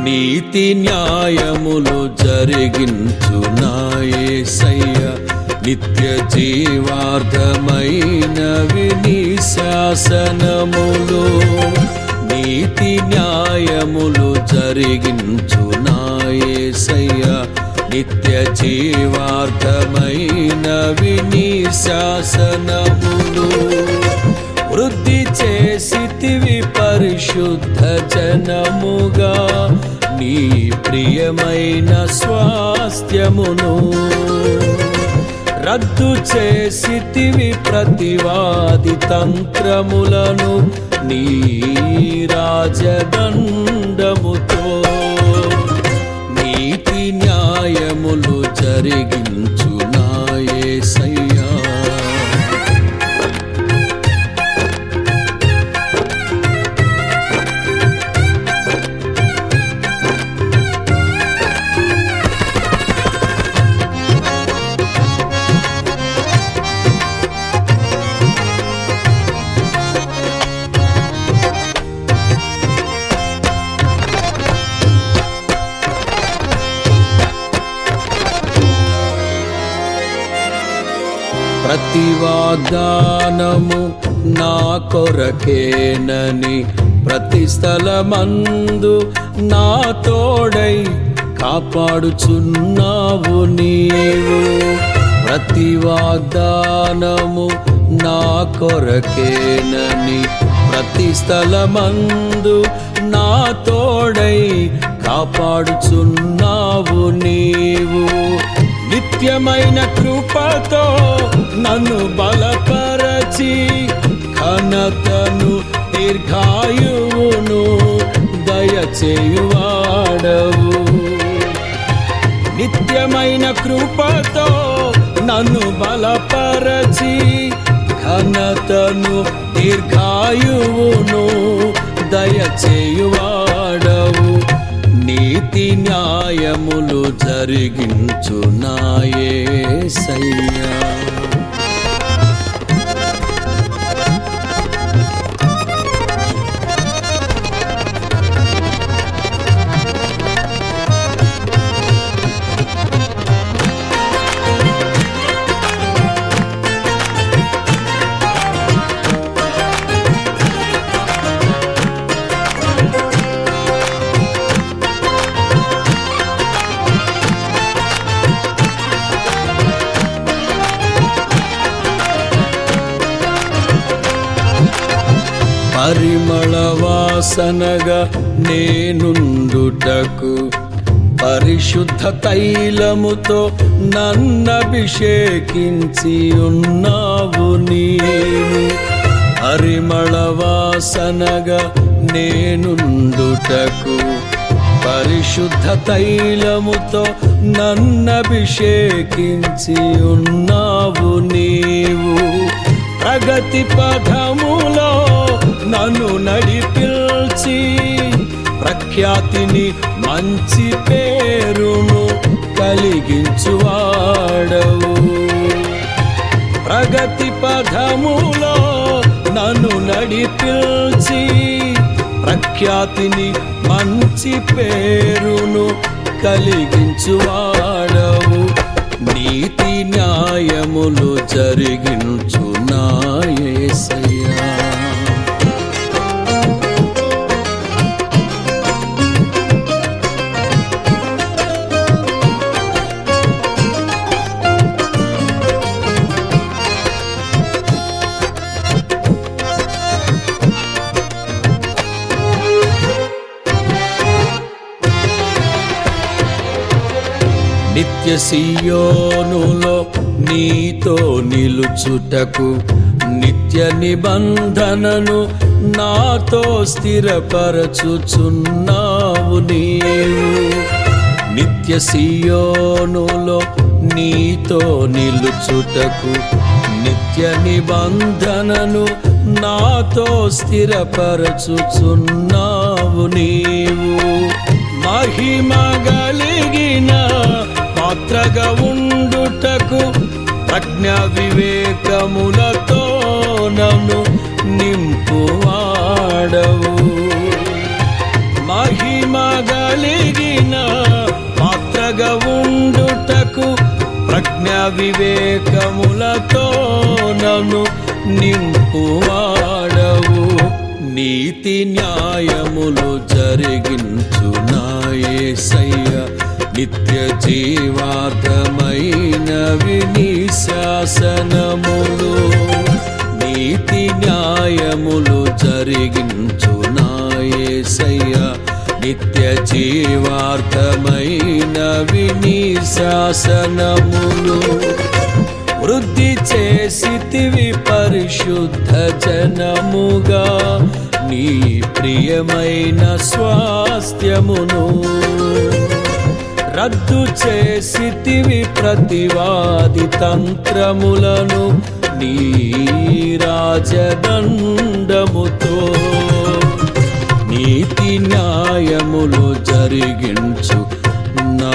నీతి న్యాయములు జరిగించు నాయసయ్య నిత్య జీవార్థమైనవి నీ శాసనములు నీతి న్యాయములు జరిగించు నాయసయ్య నిత్య జీవార్థమైనవి నీ శాసనములు వృద్ధి చేసితివి పరిశుద్ధ జనముగా నీ ప్రియమైన స్వాస్థ్యమును రద్దు చేసితివి ప్రతివాది తంత్రములను నీ రాజదండముతో నీతి న్యాయములు జరిగించు నాయసయ్యా ప్రతి వాగ్దానము నా కొరకేనని ప్రతి స్థలమందు నా తోడై కాపాడుచున్నావు నీవు ప్రతి వాగ్దానము నా కొరకేనని ప్రతి స్థలమందు నా తోడై కాపాడుచున్నావు నీవు నిత్యమైన కృపతో నన్ను బలపరచి ఘనతను దీర్ఘాయువును దయచేయువాడవు నిత్యమైన కృపతో నన్ను బలపరచి ఘనతను దీర్ఘాయువును దయచేయువాడవు నీతి న్యాయములు జరిగించు నాయసయ్యా పరిమళ వాసనగా నేనుండుటకు పరిశుద్ధ తైలముతో నన్నభిషేకించి ఉన్నావు నీవు పరిమళ వాసనగా నేనుండుటకు పరిశుద్ధ తైలముతో నన్నభిషేకించి ఉన్నావు నీవు ప్రగతి పథములో నన్ను నడిపిల్చి ప్రఖ్యాతిని మంచి పేరును కలిగించువాడవు ప్రగతి పథములో నన్ను నడిపిల్చి ప్రఖ్యాతిని మంచి పేరును కలిగించువాడవు నీతి న్యాయములు జరిగించు నాయసయ్యా నిత్య సియోనులో నీతో నిలుచుటకు నిత్య నిబంధనను నాతో స్థిరపరచుచున్నావు నీవు నిత్య సియోనులో నీతో నిలుచుటకు నిత్య నిబంధనను నాతో స్థిరపరచుచున్నావు నీవు మహిమ కలిగిన పాత్రగా ఉండుటకు ప్రజ్ఞ వివేకములతో నన్ను నింపువాడవు మహిమ గలి పాత్రగా ఉండుటకు ప్రజ్ఞ వివేకములతో నన్ను నింపువాడవు నీతి న్యాయములు జరిగించు నాయసయ్య నిత్య జీవార్థమైనవి నీ శాసనములు నీతి న్యాయములు జరిగించు నాయసయ్య నిత్య జీవార్థమైనవి నీ శాసనములు వృద్ధి చేసితివి పరిశుద్ధ జనముగా నీ ప్రియమైన స్వాస్థ్యమును రద్దు చేసితివి ప్రతివాది తంత్రములను నీ రాజదండముతో నీతి న్యాయములు జరిగించు నా